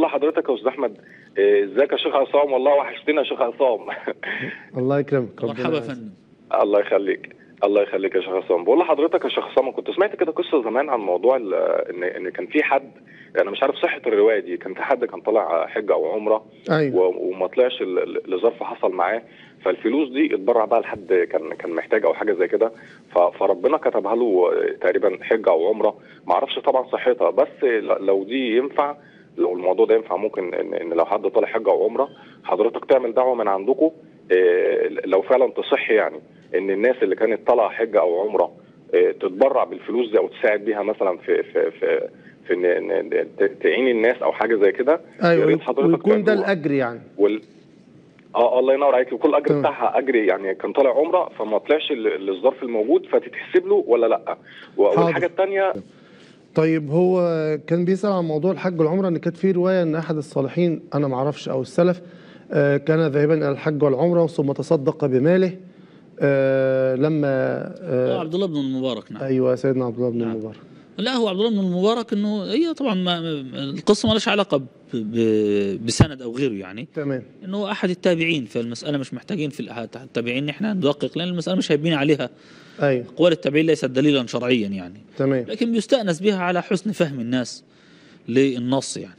لحضرتك يا استاذ احمد آه، ازيك يا شيخ عصام والله وحشتنا يا شيخ عصام الله يكرمك ربنا مرحبا يا يعزك. فندم الله يخليك الله يخليك يا شيخ عصام بقول لحضرتك يا شيخ عصام كنت سمعت كده قصه زمان عن موضوع ال- ان ان كان في حد انا مش عارف صحه الروايه دي كان في حد كان طالع حجه او عمره ايوه و- وما طلعش ل- ل- لظرف حصل معاه فالفلوس دي اتبرع بقى لحد كان كان محتاج او حاجه زي كده ف- فربنا كتبها له تقريبا حجه او عمره ما اعرفش طبعا صحتها بس ل- لو دي ينفع لو الموضوع ده ينفع ممكن ان, إن لو حد طالع حجه او عمره حضرتك تعمل دعوه من عندكم لو فعلا تصح يعني ان الناس اللي كانت طالعه حجه او عمره آه، تتبرع بالفلوس دي او تساعد بيها مثلا في في في في ان إن ت- تعين الناس او حاجه زي كده يا ايوه ريت حضرتك ويكون ده تعملوها. الاجر يعني وال اه الله ينور عليك وكل اجر تمام. بتاعها اجر يعني كان طالع عمره فما طلعش ال- الظرف الموجود فتتحسب له ولا لا و- حاضر. والحاجه الثانيه طيب هو كان بيسأل عن موضوع الحج والعمرة ان كانت في رواية ان احد الصالحين انا ما اعرفش او السلف آه، كان ذاهبا الى الحج والعمرة ثم تصدق بماله آه، لما آه، آه، عبد الله بن المبارك نعم ايوه سيدنا عبد الله بن نعم. المبارك لا هو عبد الله بن المبارك انه هي طبعا ما القصه ما لهاش علاقه ب- ب- بسند او غيره يعني تمام انه احد التابعين فالمساله مش محتاجين في الأحد- التابعين احنا ندقق لان المساله مش هيبين عليها ايوه اقوال التابعين ليست دليلا شرعيا يعني تمام لكن بيستأنس بها على حسن فهم الناس للنص يعني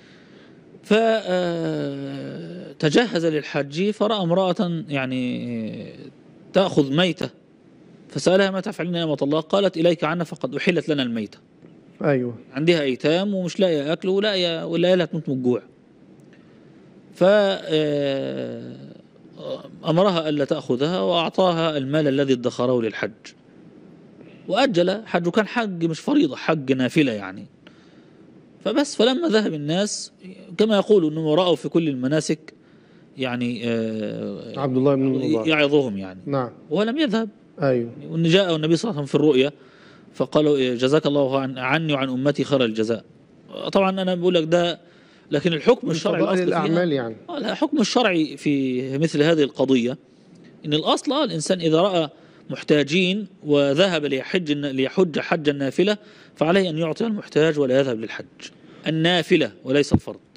فتجهز للحج فرأى امرأة يعني تأخذ ميتة فسألها ما تفعلين يا أمة الله قالت إليك عنا فقد أحلت لنا الميتة ايوه عندها أيتام ومش لاقية أكل ولاقية والعيال هتموت من الجوع ف آه، أمرها ألا تأخذها وأعطاها المال الذي ادخره للحج وأجل حج وكان حج مش فريضة حج نافلة يعني فبس فلما ذهب الناس كما يقولوا أنهم رأوا في كل المناسك يعني آه، عبد الله بن المبارك يعظهم يعني نعم وهو لم يذهب ايوه وان جاءه النبي صلى الله عليه وسلم في الرؤيا فقالوا جزاك الله عن عني وعن امتي خير الجزاء طبعا انا بقول لك ده لكن الحكم الشرعي فضائل الاصل فيها الاعمال يعني آه، الحكم الشرعي في مثل هذه القضيه ان الاصل آه، الانسان اذا راى محتاجين وذهب ليحج ليحج حج النافله فعليه ان يعطي المحتاج ولا يذهب للحج النافله وليس الفرض